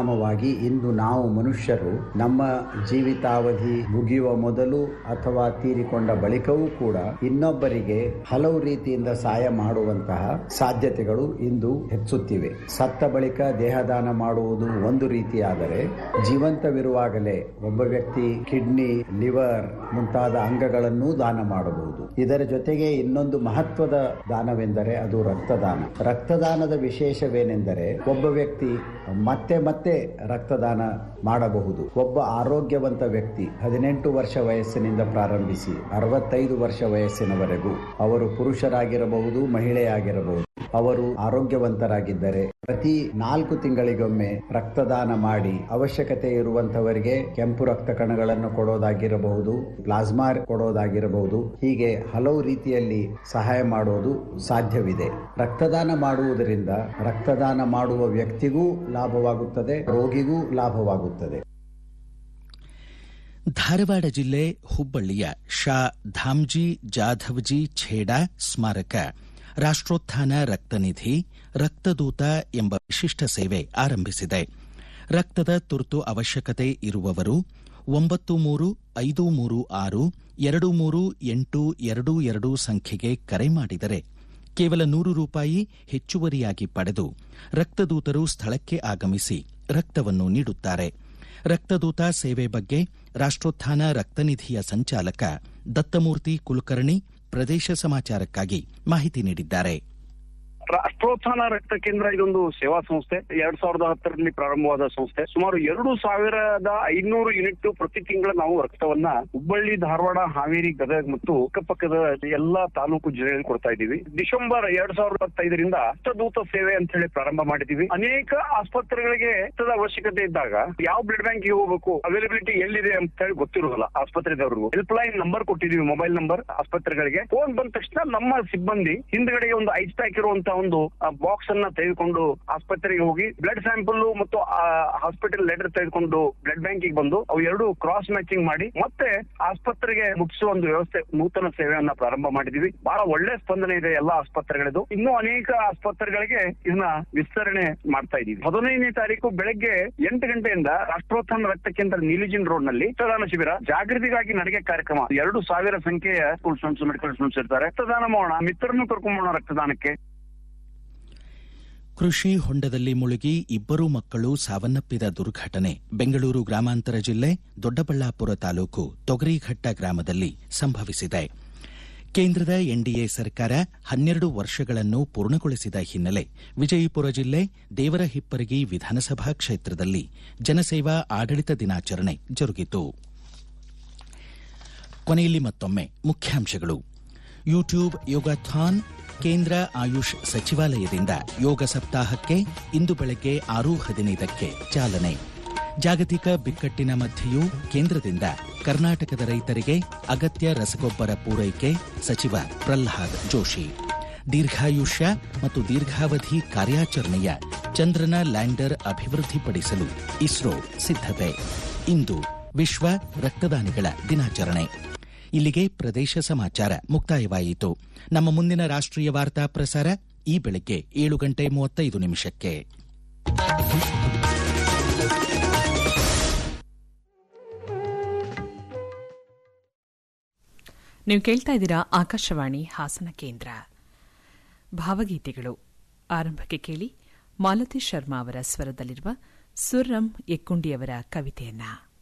ಪರಿಣಾಮವಾಗಿ ಇಂದು ನಾವು ಮನುಷ್ಯರು ನಮ್ಮ ಜೀವಿತಾವಧಿ ಮುಗಿಯುವ ಮೊದಲು ಅಥವಾ ತೀರಿಕೊಂಡ ಬಳಿಕವೂ ಕೂಡ ಇನ್ನೊಬ್ಬರಿಗೆ ಹಲವು ರೀತಿಯಿಂದ ಸಹಾಯ ಮಾಡುವಂತಹ ಸಾಧ್ಯತೆಗಳು ಇಂದು ಹೆಚ್ಚುತ್ತಿವೆ ಸತ್ತ ಬಳಿಕ ದೇಹದಾನ ಮಾಡುವುದು ಒಂದು ರೀತಿಯಾದರೆ ಜೀವಂತವಿರುವಾಗಲೇ ಒಬ್ಬ ವ್ಯಕ್ತಿ ಕಿಡ್ನಿ ಲಿವರ್ ಮುಂತಾದ ಅಂಗಗಳನ್ನು ದಾನ ಮಾಡಬಹುದು ಇದರ ಜೊತೆಗೆ ಇನ್ನೊಂದು ಮಹತ್ವದ ದಾನವೆಂದರೆ ಅದು ರಕ್ತದಾನ ರಕ್ತದಾನದ ವಿಶೇಷವೇನೆಂದರೆ ಒಬ್ಬ ವ್ಯಕ್ತಿ ಮತ್ತೆ ಮತ್ತೆ ರಕ್ತದಾನ ಮಾಡಬಹುದು ಒಬ್ಬ ಆರೋಗ್ಯವಂತ ವ್ಯಕ್ತಿ ಹದಿನೆಂಟು ವರ್ಷ ವಯಸ್ಸಿನಿಂದ ಪ್ರಾರಂಭಿಸಿ ಅರವತ್ತೈದು ವರ್ಷ ವಯಸ್ಸಿನವರೆಗೂ ಅವರು ಪುರುಷರಾಗಿರಬಹುದು ಮಹಿಳೆಯಾಗಿರಬಹುದು ಅವರು ಆರೋಗ್ಯವಂತರಾಗಿದ್ದರೆ ಪ್ರತಿ ನಾಲ್ಕು ತಿಂಗಳಿಗೊಮ್ಮೆ ರಕ್ತದಾನ ಮಾಡಿ ಅವಶ್ಯಕತೆ ಇರುವಂತವರಿಗೆ ಕೆಂಪು ರಕ್ತ ಕಣಗಳನ್ನು ಕೊಡೋದಾಗಿರಬಹುದು ಪ್ಲಾಸ್ಮಾ ಕೊಡೋದಾಗಿರಬಹುದು ಹೀಗೆ ಹಲವು ರೀತಿಯಲ್ಲಿ ಸಹಾಯ ಮಾಡೋದು ಸಾಧ್ಯವಿದೆ ರಕ್ತದಾನ ಮಾಡುವುದರಿಂದ ರಕ್ತದಾನ ಮಾಡುವ ವ್ಯಕ್ತಿಗೂ ಲಾಭವಾಗುತ್ತದೆ ರೋಗಿಗೂ ಲಾಭವಾಗುತ್ತದೆ ಧಾರವಾಡ ಜಿಲ್ಲೆ ಹುಬ್ಬಳ್ಳಿಯ ಶಾ ಧಾಮ್ಜಿ ಜಾಧವ್ಜಿ ಛೇಡಾ ಸ್ಮಾರಕ ರಾಷ್ಟೋತ್ಥಾನ ರಕ್ತನಿಧಿ ರಕ್ತದೂತ ಎಂಬ ವಿಶಿಷ್ಟ ಸೇವೆ ಆರಂಭಿಸಿದೆ ರಕ್ತದ ತುರ್ತು ಅವಶ್ಯಕತೆ ಇರುವವರು ಒಂಬತ್ತು ಮೂರು ಐದು ಮೂರು ಆರು ಎರಡು ಮೂರು ಎಂಟು ಎರಡು ಎರಡು ಸಂಖ್ಯೆಗೆ ಕರೆ ಮಾಡಿದರೆ ಕೇವಲ ನೂರು ರೂಪಾಯಿ ಹೆಚ್ಚುವರಿಯಾಗಿ ಪಡೆದು ರಕ್ತದೂತರು ಸ್ಥಳಕ್ಕೆ ಆಗಮಿಸಿ ರಕ್ತವನ್ನು ನೀಡುತ್ತಾರೆ ರಕ್ತದೂತ ಸೇವೆ ಬಗ್ಗೆ ರಾಷ್ಟೋತ್ಥಾನ ರಕ್ತನಿಧಿಯ ಸಂಚಾಲಕ ದತ್ತಮೂರ್ತಿ ಕುಲಕರ್ಣಿ ಪ್ರದೇಶ ಸಮಾಚಾರಕ್ಕಾಗಿ ಮಾಹಿತಿ ನೀಡಿದ್ದಾರೆ ರಾಷ್ಟ್ರೋತ್ಥಾನ ರಕ್ತ ಕೇಂದ್ರ ಇದೊಂದು ಸೇವಾ ಸಂಸ್ಥೆ ಎರಡ್ ಸಾವಿರದ ಹತ್ತರಲ್ಲಿ ಪ್ರಾರಂಭವಾದ ಸಂಸ್ಥೆ ಸುಮಾರು ಎರಡು ಸಾವಿರದ ಐನೂರು ಯೂನಿಟ್ ಪ್ರತಿ ತಿಂಗಳ ನಾವು ರಕ್ತವನ್ನ ಹುಬ್ಬಳ್ಳಿ ಧಾರವಾಡ ಹಾವೇರಿ ಗದಗ ಮತ್ತು ಅಕ್ಕಪಕ್ಕದ ಎಲ್ಲಾ ತಾಲೂಕು ಜಿಲ್ಲೆಯಲ್ಲಿ ಕೊಡ್ತಾ ಇದ್ದೀವಿ ಡಿಸೆಂಬರ್ ಎರಡ್ ಸಾವಿರದ ಹತ್ತೈದರಿಂದ ರಕ್ತದೂತ ಸೇವೆ ಅಂತ ಹೇಳಿ ಪ್ರಾರಂಭ ಮಾಡಿದೀವಿ ಅನೇಕ ಆಸ್ಪತ್ರೆಗಳಿಗೆ ರಕ್ತದ ಅವಶ್ಯಕತೆ ಇದ್ದಾಗ ಯಾವ ಬ್ಲಡ್ ಬ್ಯಾಂಕ್ ಹೋಗಬೇಕು ಅವೈಲಬಿಲಿಟಿ ಎಲ್ಲಿದೆ ಅಂತ ಹೇಳಿ ಗೊತ್ತಿರೋದಿಲ್ಲ ಆಸ್ಪತ್ರೆದವ್ರಿಗೂ ಹೆಲ್ಪ್ ಲೈನ್ ನಂಬರ್ ಕೊಟ್ಟಿದೀವಿ ಮೊಬೈಲ್ ನಂಬರ್ ಆಸ್ಪತ್ರೆಗಳಿಗೆ ಫೋನ್ ಬಂದ ತಕ್ಷಣ ನಮ್ಮ ಸಿಬ್ಬಂದಿ ಹಿಂದ್ಗಡೆಗೆ ಒಂದು ಐಸ್ ಪ್ಯಾಕ್ ಇರುವಂತ ಒಂದು ಬಾಕ್ಸ್ ಅನ್ನ ತೆಗೆದುಕೊಂಡು ಆಸ್ಪತ್ರೆಗೆ ಹೋಗಿ ಬ್ಲಡ್ ಸ್ಯಾಂಪಲ್ ಮತ್ತು ಹಾಸ್ಪಿಟಲ್ ಲೆಟರ್ ತೆಗೆದುಕೊಂಡು ಬ್ಲಡ್ ಬ್ಯಾಂಕಿಗೆ ಬಂದು ಅವು ಎರಡು ಕ್ರಾಸ್ ಮ್ಯಾಚಿಂಗ್ ಮಾಡಿ ಮತ್ತೆ ಆಸ್ಪತ್ರೆಗೆ ಮುಗಿಸುವ ಒಂದು ವ್ಯವಸ್ಥೆ ನೂತನ ಸೇವೆಯನ್ನ ಪ್ರಾರಂಭ ಮಾಡಿದೀವಿ ಬಹಳ ಒಳ್ಳೆ ಸ್ಪಂದನೆ ಇದೆ ಎಲ್ಲಾ ಆಸ್ಪತ್ರೆಗಳದು ಇನ್ನೂ ಅನೇಕ ಆಸ್ಪತ್ರೆಗಳಿಗೆ ಇದನ್ನ ವಿಸ್ತರಣೆ ಮಾಡ್ತಾ ಇದೀವಿ ಹದಿನೈದನೇ ತಾರೀಕು ಬೆಳಗ್ಗೆ ಎಂಟು ಗಂಟೆಯಿಂದ ರಾಷ್ಟ್ರೋತ್ಥಾನ ರಕ್ತ ಕೇಂದ್ರ ನೀಲಿಜಿನ್ ರೋಡ್ ನಲ್ಲಿ ರಕ್ತದಾನ ಶಿಬಿರ ಜಾಗೃತಿಗಾಗಿ ನಡಿಗೆ ಕಾರ್ಯಕ್ರಮ ಎರಡು ಸಾವಿರ ಸಂಖ್ಯೆಯ ಸ್ಕೂಲ್ ಸ್ಟೂಡೆಂಟ್ಸ್ ಮೆಡಿಕಲ್ ಸ್ಟೂಡೆಂಟ್ಸ್ ಇರ್ತಾರೆ ರಕ್ತದಾನ ಮಾಡೋಣ ಮಿತ್ರರನ್ನು ಕರ್ಕೊಂಬೋಣ ರಕ್ತದಾನಕ್ಕೆ ಕೃಷಿ ಹೊಂಡದಲ್ಲಿ ಮುಳುಗಿ ಇಬ್ಬರು ಮಕ್ಕಳು ಸಾವನ್ನಪ್ಪಿದ ದುರ್ಘಟನೆ ಬೆಂಗಳೂರು ಗ್ರಾಮಾಂತರ ಜಿಲ್ಲೆ ದೊಡ್ಡಬಳ್ಳಾಪುರ ತಾಲೂಕು ತೊಗರಿಘಟ್ಟ ಗ್ರಾಮದಲ್ಲಿ ಸಂಭವಿಸಿದೆ ಕೇಂದ್ರದ ಎನ್ಡಿಎ ಸರ್ಕಾರ ಹನ್ನೆರಡು ವರ್ಷಗಳನ್ನು ಪೂರ್ಣಗೊಳಿಸಿದ ಹಿನ್ನೆಲೆ ವಿಜಯಪುರ ಜಿಲ್ಲೆ ದೇವರಹಿಪ್ಪರಗಿ ವಿಧಾನಸಭಾ ಕ್ಷೇತ್ರದಲ್ಲಿ ಜನಸೇವಾ ಆಡಳಿತ ದಿನಾಚರಣೆ ಜರುಗಿತು ಕೊನೆಯಲ್ಲಿ ಮತ್ತೊಮ್ಮೆ ಮುಖ್ಯಾಂಶಗಳು ಯೂಟ್ಯೂಬ್ ಯೋಗಾಥಾನ್ ಕೇಂದ್ರ ಆಯುಷ್ ಸಚಿವಾಲಯದಿಂದ ಯೋಗ ಸಪ್ತಾಹಕ್ಕೆ ಇಂದು ಬೆಳಗ್ಗೆ ಆರು ಹದಿನೈದಕ್ಕೆ ಚಾಲನೆ ಜಾಗತಿಕ ಬಿಕ್ಕಟ್ಟಿನ ಮಧ್ಯೆಯೂ ಕೇಂದ್ರದಿಂದ ಕರ್ನಾಟಕದ ರೈತರಿಗೆ ಅಗತ್ಯ ರಸಗೊಬ್ಬರ ಪೂರೈಕೆ ಸಚಿವ ಪ್ರಹ್ಲಾದ್ ಜೋಶಿ ದೀರ್ಘಾಯುಷ್ಯ ಮತ್ತು ದೀರ್ಘಾವಧಿ ಕಾರ್ಯಾಚರಣೆಯ ಚಂದ್ರನ ಲ್ಯಾಂಡರ್ ಅಭಿವೃದ್ಧಿಪಡಿಸಲು ಇಸ್ರೋ ಸಿದ್ಧತೆ ಇಂದು ವಿಶ್ವ ರಕ್ತದಾನಿಗಳ ದಿನಾಚರಣೆ ಇಲ್ಲಿಗೆ ಪ್ರದೇಶ ಸಮಾಚಾರ ಮುಕ್ತಾಯವಾಯಿತು ನಮ್ಮ ಮುಂದಿನ ರಾಷ್ಟ್ರೀಯ ವಾರ್ತಾ ಪ್ರಸಾರ ಈ ಬೆಳಗ್ಗೆ ಏಳು ಗಂಟೆ ಮೂವತ್ತೈದು ನಿಮಿಷಕ್ಕೆ ನೀವು ಕೇಳ್ತಾ ಇದ್ದೀರಾ ಆಕಾಶವಾಣಿ ಹಾಸನ ಕೇಂದ್ರ ಭಾವಗೀತೆಗಳು ಆರಂಭಕ್ಕೆ ಕೇಳಿ ಮಾಲತಿ ಶರ್ಮಾ ಅವರ ಸ್ವರದಲ್ಲಿರುವ ಸುರ್ರಂ ಎಕ್ಕುಂಡಿಯವರ ಕವಿತೆಯನ್ನ